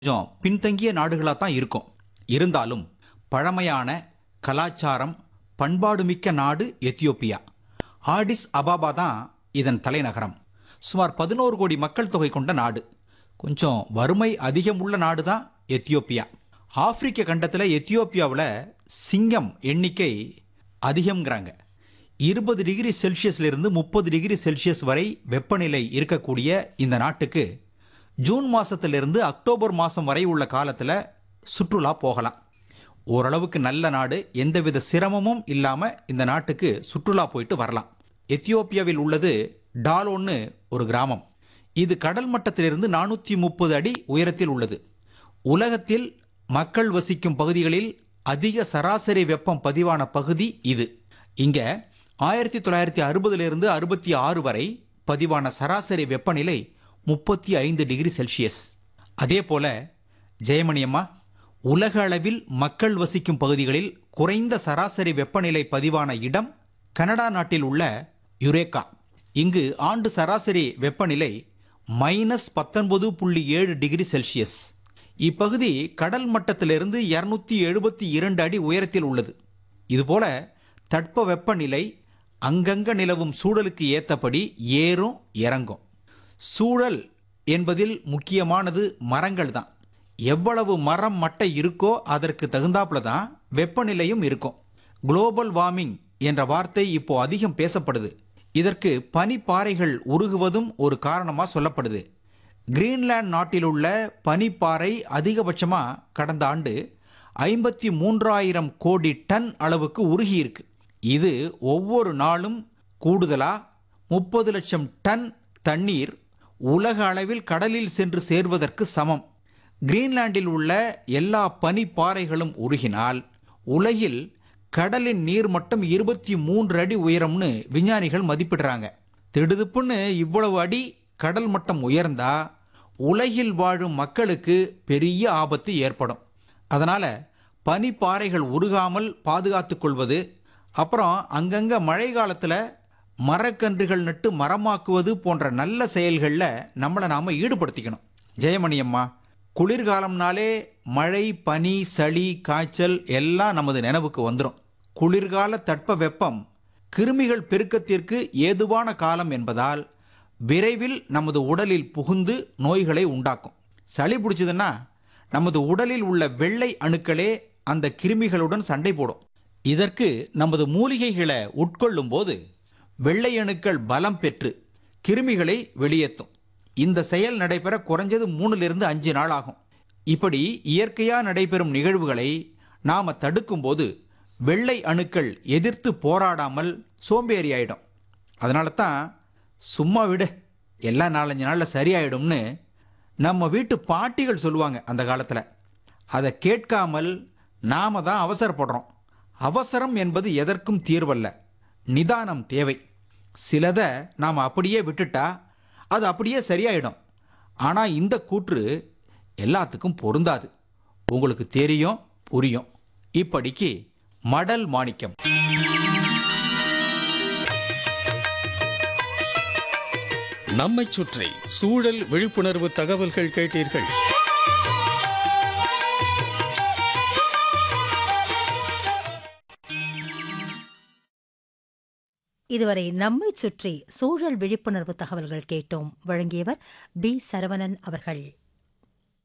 கொஞ்சம் பின்தங்கிய நாடுகளாக தான் இருக்கும் இருந்தாலும் பழமையான கலாச்சாரம் பண்பாடுமிக்க நாடு எத்தியோப்பியா ஆடிஸ் அபாபா தான் இதன் தலைநகரம் சுமார் பதினோரு கோடி மக்கள் தொகை கொண்ட நாடு கொஞ்சம் வறுமை அதிகம் உள்ள நாடு தான் எத்தியோப்பியா ஆப்பிரிக்க கண்டத்தில் எத்தியோப்பியாவில் சிங்கம் எண்ணிக்கை அதிகம்ங்கிறாங்க இருபது டிகிரி செல்சியஸ்லேருந்து முப்பது டிகிரி செல்சியஸ் வரை வெப்பநிலை இருக்கக்கூடிய இந்த நாட்டுக்கு ஜூன் மாதத்திலிருந்து அக்டோபர் மாதம் வரை உள்ள காலத்தில் சுற்றுலா போகலாம் ஓரளவுக்கு நல்ல நாடு எந்தவித சிரமமும் இல்லாமல் இந்த நாட்டுக்கு சுற்றுலா போயிட்டு வரலாம் எத்தியோப்பியாவில் உள்ளது டாலோன்னு ஒரு கிராமம் இது கடல் மட்டத்திலிருந்து நானூற்றி முப்பது அடி உயரத்தில் உள்ளது உலகத்தில் மக்கள் வசிக்கும் பகுதிகளில் அதிக சராசரி வெப்பம் பதிவான பகுதி இது இங்க ஆயிரத்தி தொள்ளாயிரத்தி அறுபதிலிருந்து அறுபத்தி ஆறு வரை பதிவான சராசரி வெப்பநிலை முப்பத்தி ஐந்து டிகிரி செல்சியஸ் அதே போல ஜெயமணி அம்மா உலக அளவில் மக்கள் வசிக்கும் பகுதிகளில் குறைந்த சராசரி வெப்பநிலை பதிவான இடம் கனடா நாட்டில் உள்ள யுரேகா இங்கு ஆண்டு சராசரி வெப்பநிலை மைனஸ் பத்தொன்பது புள்ளி ஏழு டிகிரி செல்சியஸ் இப்பகுதி கடல் மட்டத்திலிருந்து இருநூத்தி எழுபத்தி இரண்டு அடி உயரத்தில் உள்ளது இதுபோல தட்ப வெப்பநிலை அங்கங்க நிலவும் சூழலுக்கு ஏற்றபடி ஏறும் இறங்கும் சூழல் என்பதில் முக்கியமானது மரங்கள் தான் எவ்வளவு மரம் மட்டை இருக்கோ அதற்கு தகுந்தாப்புல தான் வெப்பநிலையும் இருக்கும் குளோபல் வார்மிங் என்ற வார்த்தை இப்போ அதிகம் பேசப்படுது இதற்கு பனிப்பாறைகள் உருகுவதும் ஒரு காரணமாக சொல்லப்படுது கிரீன்லாந்து நாட்டில் உள்ள பனிப்பாறை அதிகபட்சமாக கடந்த ஆண்டு ஐம்பத்தி மூன்றாயிரம் கோடி டன் அளவுக்கு உருகியிருக்கு இது ஒவ்வொரு நாளும் கூடுதலாக முப்பது லட்சம் டன் தண்ணீர் உலக அளவில் கடலில் சென்று சேர்வதற்கு சமம் கிரீன்லாண்டில் உள்ள எல்லா பனிப்பாறைகளும் உருகினால் உலகில் கடலின் நீர் மட்டம் இருபத்தி மூன்று அடி உயரம்னு விஞ்ஞானிகள் மதிப்பிடுறாங்க திடுதுப்புன்னு இவ்வளவு அடி கடல் மட்டம் உயர்ந்தா உலகில் வாழும் மக்களுக்கு பெரிய ஆபத்து ஏற்படும் அதனால பனிப்பாறைகள் உருகாமல் பாதுகாத்துக் கொள்வது அப்புறம் அங்கங்க மழை காலத்தில் மரக்கன்றுகள் நட்டு மரமாக்குவது போன்ற நல்ல செயல்களில் நம்மளை நாம் ஈடுபடுத்திக்கணும் ஜெயமணி அம்மா குளிர்காலம்னாலே மழை பனி சளி காய்ச்சல் எல்லாம் நமது நினைவுக்கு வந்துடும் குளிர்கால தட்ப வெப்பம் கிருமிகள் பெருக்கத்திற்கு ஏதுவான காலம் என்பதால் விரைவில் நமது உடலில் புகுந்து நோய்களை உண்டாக்கும் சளி பிடிச்சதுன்னா நமது உடலில் உள்ள வெள்ளை அணுக்களே அந்த கிருமிகளுடன் சண்டை போடும் இதற்கு நமது மூலிகைகளை உட்கொள்ளும் போது வெள்ளை அணுக்கள் பலம் பெற்று கிருமிகளை வெளியேற்றும் இந்த செயல் நடைபெற குறைஞ்சது மூணுலேருந்து அஞ்சு நாள் ஆகும் இப்படி இயற்கையாக நடைபெறும் நிகழ்வுகளை நாம் தடுக்கும்போது வெள்ளை அணுக்கள் எதிர்த்து போராடாமல் சோம்பேறி ஆயிடும் அதனால தான் சும்மா விடு எல்லாம் நாலஞ்சு நாளில் சரியாயிடும்னு நம்ம வீட்டு பாட்டிகள் சொல்லுவாங்க அந்த காலத்தில் அதை கேட்காமல் நாம தான் அவசரப்படுறோம் அவசரம் என்பது எதற்கும் தீர்வல்ல நிதானம் தேவை சிலதை நாம் அப்படியே விட்டுட்டா அது அப்படியே சரியாயிடும் ஆனால் இந்த கூற்று எல்லாத்துக்கும் பொருந்தாது உங்களுக்கு தெரியும் புரியும் இப்படிக்கு மடல் மாணிக்கம் நம்மைச் சுற்றி சூழல் விழிப்புணர்வு தகவல்கள் கேட்டீர்கள் இதுவரை நம்மைச் சுற்றி சூழல் விழிப்புணர்வு தகவல்கள் கேட்டோம் வழங்கியவர் பி சரவணன் அவர்கள்